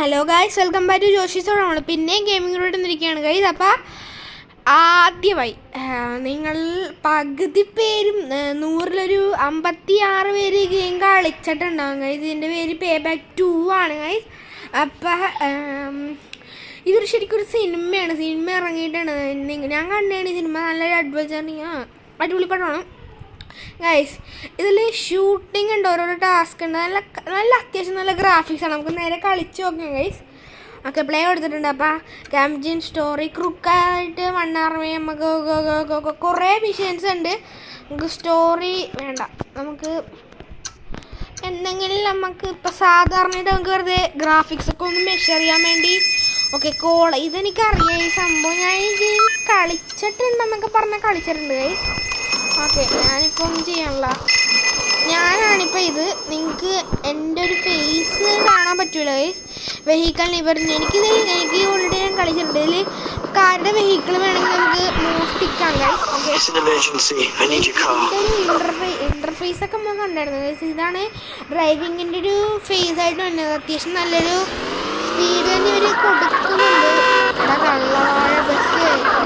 Hello guys welcome back to Joshi zone നമ്മൾ പിന്നെയും ഗെയിമിങ്ങിലൂടെ വന്നിരിക്കുകയാണ് ഗൈസ് അപ്പോൾ ആദ്യമായി ആ, നിങ്ങൾ പകുതി പേരും ആ, നൂറിലൊരു അമ്പത്തി ആറ് പേര് ഈ ഗെയിം കളിച്ചിട്ടുണ്ടാവും ഗൈസ് ഇതിൻ്റെ പേര് പേ ബാക്ക് ടു ആണ് ഗൈസ് അപ്പം ഇതൊരു ശരിക്കും ഒരു സിനിമയാണ് സിനിമ ഇറങ്ങിയിട്ടാണ് നിങ്ങ- ഞാൻ കണ്ടാണ് ഈ സിനിമ നല്ലൊരു അഡ്വഞ്ചറിങ് ആ അടിപൊളി പടമാണ് ഗൈസ് ഇതിൽ ഷൂട്ടിംഗ് ഉണ്ട് ഓരോരോ ടാസ്ക് ഉണ്ട് നല്ല നല്ല അത്യാവശ്യം നല്ല ഗ്രാഫിക്സ് ആണ് നമുക്ക് നേരെ കളിച്ച് നോക്കാം ഗൈസ് ഓക്കെ പ്ലേ കൊടുത്തിട്ടുണ്ട് അപ്പം ക്യാംജിൻ സ്റ്റോറി ക്രുക്കായിട്ട് മണ്ണാർമി നമുക്ക് കുറേ മിഷൻസ് ഉണ്ട് നമുക്ക് സ്റ്റോറി വേണ്ട നമുക്ക് എന്തെങ്കിലും നമുക്ക് ഇപ്പം സാധാരണയായിട്ട് നമുക്ക് വെറുതെ ഗ്രാഫിക്സ് ഒക്കെ ഒന്ന് മെഷർ ചെയ്യാൻ വേണ്ടി ഓക്കെ കോള ഇതെനിക്കറിയാം ഈ സംഭവം ഞാൻ ഈ ഗെയിം കളിച്ചിട്ടുണ്ടെന്നൊക്കെ പറഞ്ഞാൽ കളിച്ചിട്ടുണ്ട് ഗൈസ് ഓക്കെ ഞാനിപ്പോൾ ഒന്നും ചെയ്യാനുള്ള ഞാനാണിപ്പോൾ ഇത് നിങ്ങൾക്ക് എൻ്റെ ഒരു ഫേസ് കാണാൻ പറ്റൂല ഗൈസ് വെഹിക്കിൾ നിവറിന് എനിക്കിത് എനിക്ക് ഓൾറെഡി ഞാൻ കളിച്ചിട്ടുണ്ട് ഇതിൽ കാരുടെ വെഹിക്കിൾ വേണമെങ്കിൽ നമുക്ക് മോഷ്ടിക്കാം guys okay It's an emergency. I need your car. Interface interface ഒക്കെ നമ്മൾ കണ്ടായിരുന്നു Guys, ഇതാണ് ഡ്രൈവിങ്ങിന്റെ ഒരു ഫേസ് ആയിട്ട് വന്നത് അത്യാവശ്യം നല്ലൊരു സ്പീഡ് തന്നെ ഇവര് കൊടുക്കുന്നുണ്ട് ഇവിടെ കള്ളവാഴ ബസ്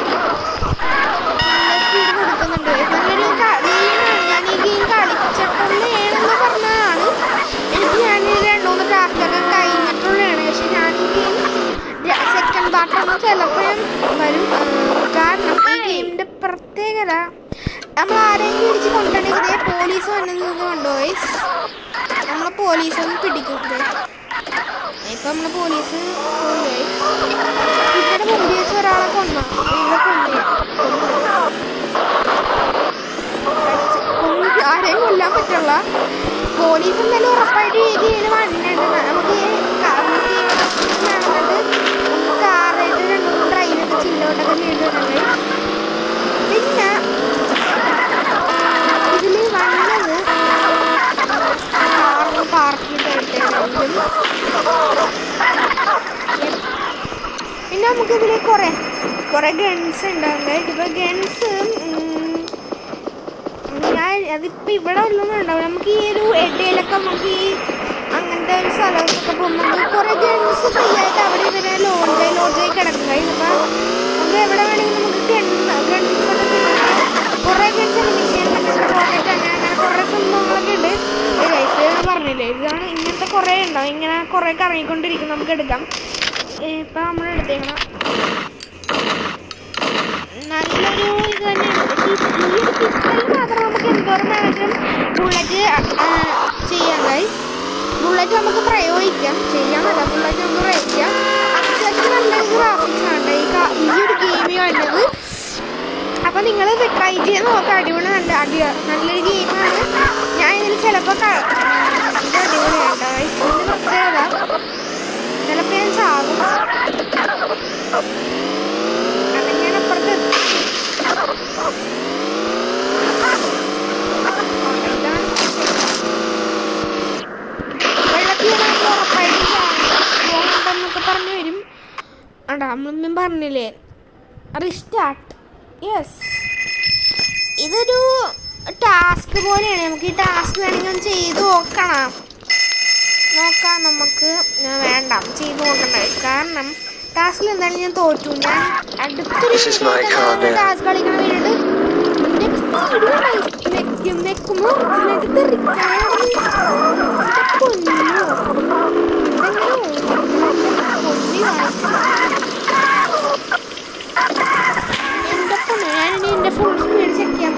സ്പീഡ് കൊടുക്കുന്നുണ്ട് നല്ലൊരു ഗെയിമാണ് ഞാൻ ഈ ഗെയിം കളിച്ചിട്ടുള്ളതാണെന്ന് പറഞ്ഞതാണ് എനിക്ക് ഞാൻ രണ്ടു മൂന്ന് ടാസ്കൊക്കെ കഴിഞ്ഞിട്ടുള്ളതാണ് പക്ഷെ ഞാൻ ഈ ഗെയിം സെക്കൻഡ് പാർട്ടൊന്നും ചിലപ്പോഴും വരും ആ, കാരണം ഈ ഗെയിമിന്റെ പ്രത്യേകത നമ്മൾ ആരെങ്കിലും ഇടിച്ച് കൊണ്ടുണ്ടെങ്കിൽ ഇതേ പോലീസ് വന്നത് കൊണ്ടുപോയി നമ്മളെ പോലീസ് ഒന്ന് പിടിക്കും ദേ. ഇപ്പൊ നമ്മളെ പോലീസ് കൊണ്ടുപോയി ഇവിടെ മുമ്പിൽ വെച്ച് ഒരാളെ കൊന്നു ഇവിടെ കൊന്നു കൊന്ന് ആരെയും കൊല്ലാൻ പറ്റുള്ള പോലീസ് എന്തായാലും ഉറപ്പായിട്ട് ഈ ഗെയിമിൽ വന്നിട്ടുണ്ട് നമുക്ക് ഈ ക- നമുക്ക് ഈ നടന്നിട്ട് നമുക്ക് കാറായിട്ട് രണ്ട് മൂന്ന് ട്രെയിനൊക്കെ ചില്ലോട്ടൊക്കെ ചെയ്തിട്ടുണ്ട് പിന്നെ ഇതിൽ വന്നത് കാറിന് പാർക്ക് ചെയ്തിട്ടാണെങ്കിലും പിന്നെ നമുക്ക് ഇതിൽ കുറെ കുറെ ഗൺസ് ഉണ്ടാവുന്നത് ഇപ്പൊ ഗൺസ് ഞാൻ അതിപ്പോ ഇവിടെ ഒന്നും ഉണ്ടാവില്ല നമുക്ക് ഈ ഒരു ഇടയിലൊക്കെ നമുക്ക് ഈ അങ്ങനത്തെ ഒരു സ്ഥലത്തൊക്കെ പോകുമ്പോൾ നമുക്ക് കുറെ ഗൺസ് ഫ്രീ ആയിട്ട് അവിടെ ഇവരെ ലോഡായി ലോഡായി കിടക്കുക ഇപ്പൊ നമുക്ക് എവിടെ വേണമെങ്കിലും നമുക്ക് ഗൺ ഗൺസ് ഒക്കെ കിട്ടും കുറെ ഗൺസ് ഉണ്ട് മിഷീൻ റോക്കറ്റ് അങ്ങനെ അങ്ങനെ കുറെ സംഭവങ്ങളൊക്കെ ഉണ്ട് ലൈഫ് ഞാൻ പറഞ്ഞില്ലേ ഇതാണ് ഇങ്ങനത്തെ കുറെ ഉണ്ടാവും ഇങ്ങനെ കുറെ കറങ്ങിക്കൊണ്ടിരിക്കും നമുക്ക് എടുക്കാം ഇപ്പൊ നമ്മൾ എടുത്തേക്കണം നല്ലൊരു ഇത് തന്നെയാണ് പക്ഷേ ഈ ഒരു പിസ്റ്റൽ മാത്രം നമുക്ക് എന്തോരം വേണമെങ്കിലും ബുള്ളറ്റ് ചെയ്യാം ഗൈസ് ബുള്ളറ്റ് നമുക്ക് പ്രയോഗിക്കാം ചെയ്യാന്നല്ല ബുള്ളറ്റ് നമുക്ക് പ്രയോഗിക്കാം അത്യാവശ്യം നല്ലൊരു ഗ്രാഫിക്സ് ആണ് ഈ ക- ഈ ഒരു ഗെയിമിൽ വരുന്നത് അപ്പം നിങ്ങൾ ട്രൈ ചെയ്ത് നോക്കാം അടിപൊളി നല്ല അടി നല്ലൊരു ഗെയിമാണ് ഞാൻ ഇതിൽ ചിലപ്പോൾ ഇത് അടിപൊളിയാണ് ഗൈസ് ഇതിൻ്റെ പ്രത്യേകത ചിലപ്പോൾ ഞാൻ ചാകും അതന്നെയാണ് അപ്പുറത്ത് ഇതാണ് വെള്ളത്തിൽ നമ്മൾ ഉറപ്പായിട്ടും പോകണ്ടെന്നൊക്കെ പറഞ്ഞു വരും അടാ നമ്മളൊന്നും പറഞ്ഞില്ലേ റിസ്റ്റാർട്ട് യെസ് ഇതൊരു ടാസ്ക് പോലെയാണ് നമുക്ക് ഈ ടാസ്ക് വേണമെങ്കിൽ ഒന്ന് ചെയ്ത് നോക്കണം നോക്കാം നമുക്ക് ഞാൻ വേണ്ട ചെയ്ത് നോക്കണ്ട കാരണം ടാസ്കിൽ എന്തായാലും ഞാൻ തോറ്റു ഞാൻ അടുത്തൊരു This is my car now. Task കളിക്കണ വീട് നെക്കും നെക്കുമ്പോ ഇതിലേക്ക് തെറിക്കാൻ പൊന്നു ഇതെങ്ങനെ പൊന്നി എന്റെ പൊന്നു ഞാനിനി എന്റെ ഫുൾ സ്പീഡ് ചെക്ക് ചെയ്യാൻ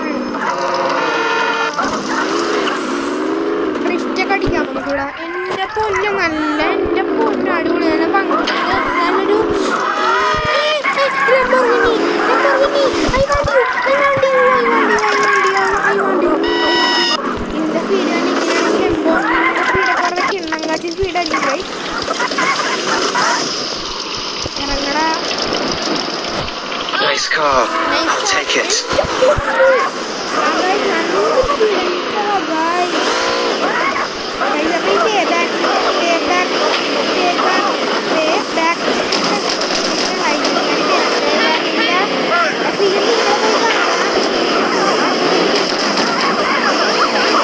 ഡ്രിഫ്റ്റൊക്കെ അടിക്കാം നമുക്കിവിടെ എൻ്റെ പൊന്നു നല്ല എൻ്റെ പൊന്നു അടിപൊളി നല്ല പങ്ക് നല്ലൊരു ഏയ്, ഏയ്, Lamborghini, Lamborghini, I want you, I want you, I want you, I want you, I want you. ഇതിന്റെ സ്പീഡ് കണ്ടിങ്ങനെയാണെങ്കിൽ എംബോണിന്റെ സ്പീഡൊക്കെ വളരെ കിണ്ണങ്കാച്ചി സ്പീഡായിരിക്കും guys. ഇറങ്ങടാ Nice car. I'll take it.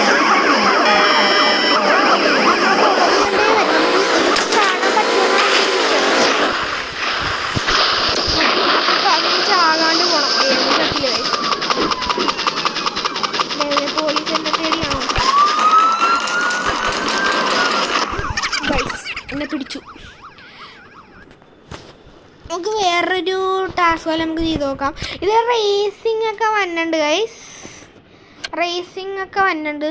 കാണാൻ പറ്റുന്ന ജയിച്ചു നമുക്ക് വേറൊരു ടാസ്ക് പോലെ നമുക്ക് ചെയ്ത് നോക്കാം ഇത് റേസിംഗ് ഒക്കെ വന്നിട്ടുണ്ട് ഗൈസ് റേസിംഗ് ഒക്കെ വന്നിട്ടുണ്ട്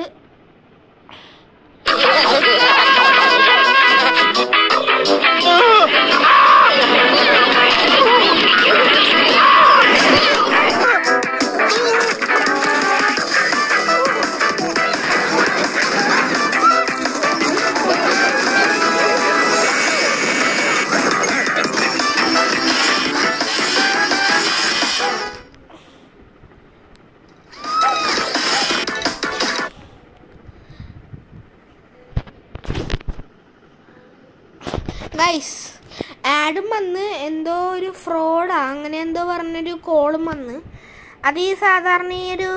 ഗൈസ് ആഡും വന്ന് എന്തോ ഒരു ഫ്രോഡാ അങ്ങനെ എന്തോ പറഞ്ഞൊരു കോളും വന്ന് അത് ഈ സാധാരണ ഈ ഒരു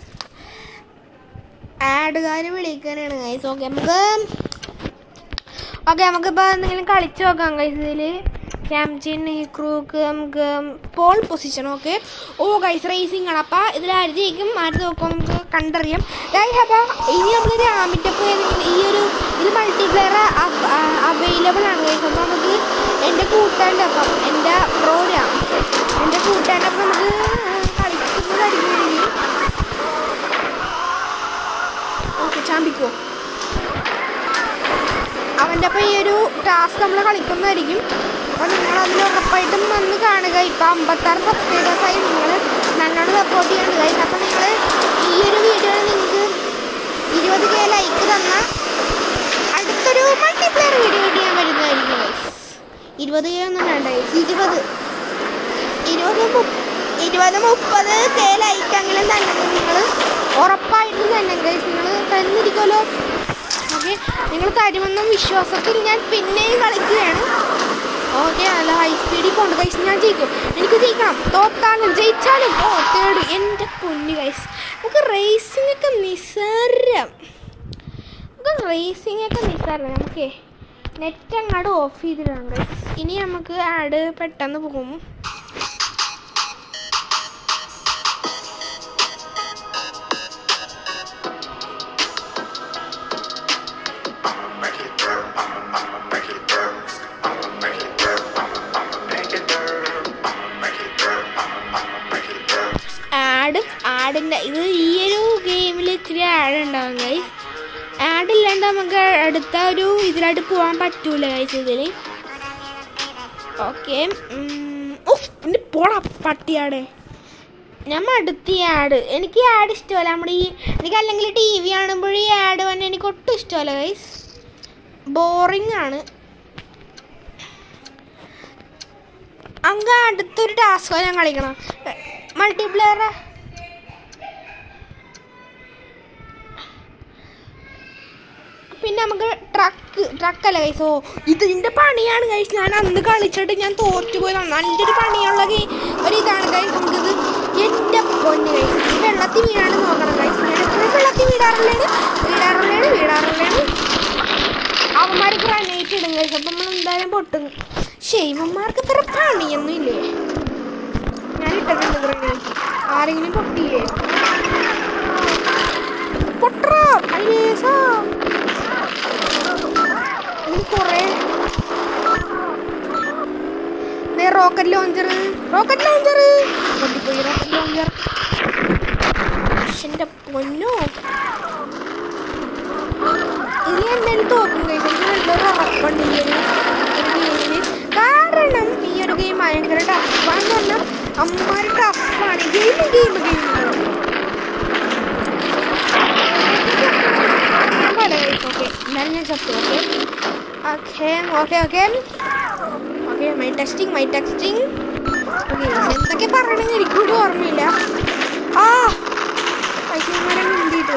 ആഡുകാർ വിളിക്കാനാണ് ഗൈസ് ഓക്കെ നമുക്ക് ഓക്കെ നമുക്കിപ്പോൾ എന്തെങ്കിലും കളിച്ച് നോക്കാം ഗൈസ് ഇതിൽ ക്യാംചിൻ ഈ ക്രൂക്ക് നമുക്ക് പോൾ പൊസിഷൻ ഓക്കെ ഓ ഗൈസ് റേസിംഗ് ആണ് അപ്പോൾ ഇതിൽ ആര് ജയിക്കും ആര് നോക്കാം നമുക്ക് കണ്ടറിയാം ഗൈസ് അപ്പോൾ ഇനി നമ്മൾ രാമിൻ്റെ ഈ ഒരു ഇത് മൾട്ടിപ്ലെയർ അവൈലബിൾ ആണ് ഗൈസ് അപ്പോൾ നമുക്ക് എൻ്റെ കൂട്ടാൻ്റെ ഒപ്പം എൻ്റെ പ്രോഗ്രാം എൻ്റെ കൂട്ടാൻ്റെ ഒപ്പം നമുക്ക് കളിക്കുന്നതായിരിക്കും ഓക്കെ ചാമ്പിക്കോ അവൻ്റെ ഒപ്പം ഈ ഒരു ടാസ്ക് നമ്മൾ കളിക്കുന്നതായിരിക്കും അപ്പോൾ നിങ്ങൾ അതിൽ ഉറപ്പായിട്ടും വന്ന് കാണുക ഇപ്പം അമ്പത്താറ് സബ്സ്ക്രൈബേഴ്സായി നിങ്ങൾ നല്ലോണം സപ്പോർട്ട് ചെയ്യണം ഗൈസ് അപ്പോൾ നിങ്ങൾ ഈ ഒരു വീഡിയോ നിങ്ങൾക്ക് ഇരുപത് കെ ലൈക്ക് തന്നാൽ അടുത്തൊരു മൾട്ടിപ്ലെയർ വീഡിയോ ആയിട്ട് ഞാൻ വരുന്നതായിരിക്കും ഗൈസ് ഇരുപത് കെ ഒന്നും വേണ്ട ഗൈസ് ഇരുപത് ഇരുപത് മുപ്പ- ഇരുപത് മുപ്പത് കെ ലൈക്ക് അങ്ങനെ തന്നെ നിങ്ങൾ ഉറപ്പായിട്ടും തന്നെ ഗൈസ് നിങ്ങൾ തന്നിരിക്കുമല്ലോ ഓക്കെ നിങ്ങൾ തരുമെന്ന വിശ്വാസത്തിൽ ഞാൻ പിന്നെയും കളിക്കുകയാണ് ഓക്കെ നല്ല ഹൈ സ്പീഡിൽ കൊണ്ട് കൈസ് ഞാൻ ജയിക്കും എനിക്ക് ജയിക്കണം തോത്താലും ജയിച്ചാലും ഓ തേർഡ് എൻ്റെ പൊന്നു കൈസ് നമുക്ക് റേസിംഗ് ഒക്കെ നിസ്സാരം നമുക്ക് റേസിംഗ് ഒക്കെ നിസ്സാരം നമുക്ക് നെറ്റ് അങ്ങോട്ട് ഓഫ് ചെയ്തിടാം കൈസ് ഇനി നമുക്ക് ആഡ് പെട്ടെന്ന് പോകും I'ma make it burn. I'ma, I'ma make it burn. I'ma make it burn. I'ma, I'ma make it burn. I'ma make it burn. I'ma, I'ma make it burn. Ad ആഡിൻ്റെ ഇത് ഈ ഒരു ഗെയിമിൽ ഇച്ചിരി ആഡ് ഉണ്ടാവും ഗൈസ് ആഡ് ഇല്ലാണ്ട് നമുക്ക് അടുത്ത ഒരു ഇതിലായിട്ട് പോകാൻ പറ്റൂല ഗൈസ് ഇതിൽ ഓക്കെ പിന്നെ പോടാ പട്ടിയാടെ ഞാൻ മടുത്തി ആഡ് എനിക്ക് ഈ ആഡ് ഇഷ്ടമല്ല നമ്മുടെ ഈ എനിക്ക് അല്ലെങ്കിൽ ടി വി കാണുമ്പോൾ ഈ ആഡ് വന്നെ എനിക്ക് ഒട്ടും ഇഷ്ടമല്ല ഗൈസ് ബോറിംഗ് ആണ് അങ്ങ് അടുത്തൊരു ടാസ്കോ ഞാൻ കളിക്കണം മൾട്ടിപ്ലെയർ പിന്നെ നമുക്ക് ട്രക്ക് ട്രക്കല്ല കൈസ് ഓ ഇതിൻ്റെ പണിയാണ് കൈസ് ഞാൻ അന്ന് കളിച്ചിട്ട് ഞാൻ തോറ്റുപോയി നല്ലൊരു പണിയുള്ള ഗെയിം ഒരു ഇതാണ് കൈസ് നമുക്കിത് എൻ്റെ പൊന്ന് കൈസ് ഈ വെള്ളത്തിൽ വീഴാണ്ട് നോക്കണം കൈസ് ഞാൻ എപ്പോഴും വെള്ളത്തിൽ വീടാറുള്ളതാണ് വീടാറുള്ളതാണ് വീടാറുള്ളതാണ് അവന്മാർ ഗ്രാനൈറ്റ് ഇടും കൈസ് അപ്പം നമ്മൾ എന്തായാലും പൊട്ടും ശൈവന്മാർക്ക് ഇത്ര പണിയൊന്നും ഇല്ലേ ഞാൻ ഇട്ടിട്ടുണ്ട് ഗ്രാനൈറ്റ് ആരെങ്കിലും പൊട്ടിയില്ലേ പൊട്ടറോ അയ്യേസാ ഇതിന് കുറേ റോക്കറ്റ് ലോഞ്ചർ റോക്കറ്റ് ലോഞ്ചർ പൊട്ടിപ്പോയി റോക്കറ്റ് ലോഞ്ചർ എൻ്റെ പൊന്നോ ഇനി എന്തായാലും തോക്കും കഴിച്ചു എനിക്ക് നല്ലൊരു ഉറപ്പുണ്ട് ഈ ഒരു ഗെയിമിന് കാരണം ഈ ഒരു ഗെയിം ഭയങ്കര ടഫാന്ന് പറഞ്ഞാൽ അമ്മാര് ടഫാണ് ഗെയിം ഗെയിം ഗെയിം ഓക്കെ എന്നാലും ഞാൻ ചത്തു okay okay okay okay okay my testing my testing okay എന്തൊക്കെ പറയണമെന്ന് എനിക്ക് കൂടി ഓർമ്മയില്ല ആ പൈസമാരെ മുന്തിയിട്ട്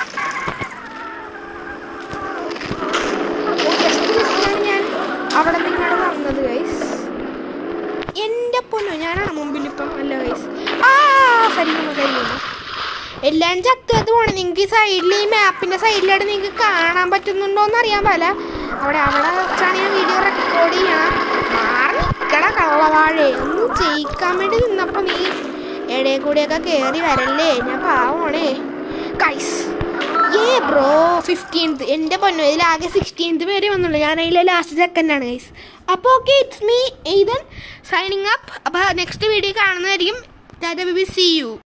ഞാൻ അവിടെ നിന്നാണ് വന്നത് ഗൈസ് എൻ്റെ പൊന്നു ഞാനാണ് മുമ്പിൽ ഇപ്പം അല്ല ഗൈസ് ആ സരിക്കുന്നു സരിക്കുന്നു എല്ലാം ചത്തത് പോണേ നിങ്ങൾക്ക് ഈ സൈഡിൽ ഈ മാപ്പിൻ്റെ സൈഡിലായിട്ട് നിങ്ങൾക്ക് കാണാൻ പറ്റുന്നുണ്ടോ എന്ന് അറിയാൻ പാടില്ല അവിടെ അവിടെ വെച്ചാണ് ഞാൻ വീഡിയോ റെക്കോർഡ് ചെയ്യണം മാറി നിൽക്കട കള്ളവാഴേ ഒന്ന് ജയിക്കാൻ വേണ്ടി നിന്നപ്പോൾ നീ ഇടയിൽ കൂടിയൊക്കെ കയറി വരല്ലേ ഞാൻ പാവണേ കൈസ് ഏ ബ്രോ ഫിഫ്റ്റീൻത്ത് എൻ്റെ പൊന്നു ഇതിൽ ആകെ സിക്സ്റ്റീൻത്ത് പേരെ വന്നുള്ളൂ ഞാൻ അതിലെ ലാസ്റ്റ് സെക്കൻഡാണ് ഗൈസ് അപ്പോൾ okay it's me Ethan signing up അപ്പോൾ നെക്സ്റ്റ് വീഡിയോ കാണുന്നതായിരിക്കും ടാറ്റ ബി സി യു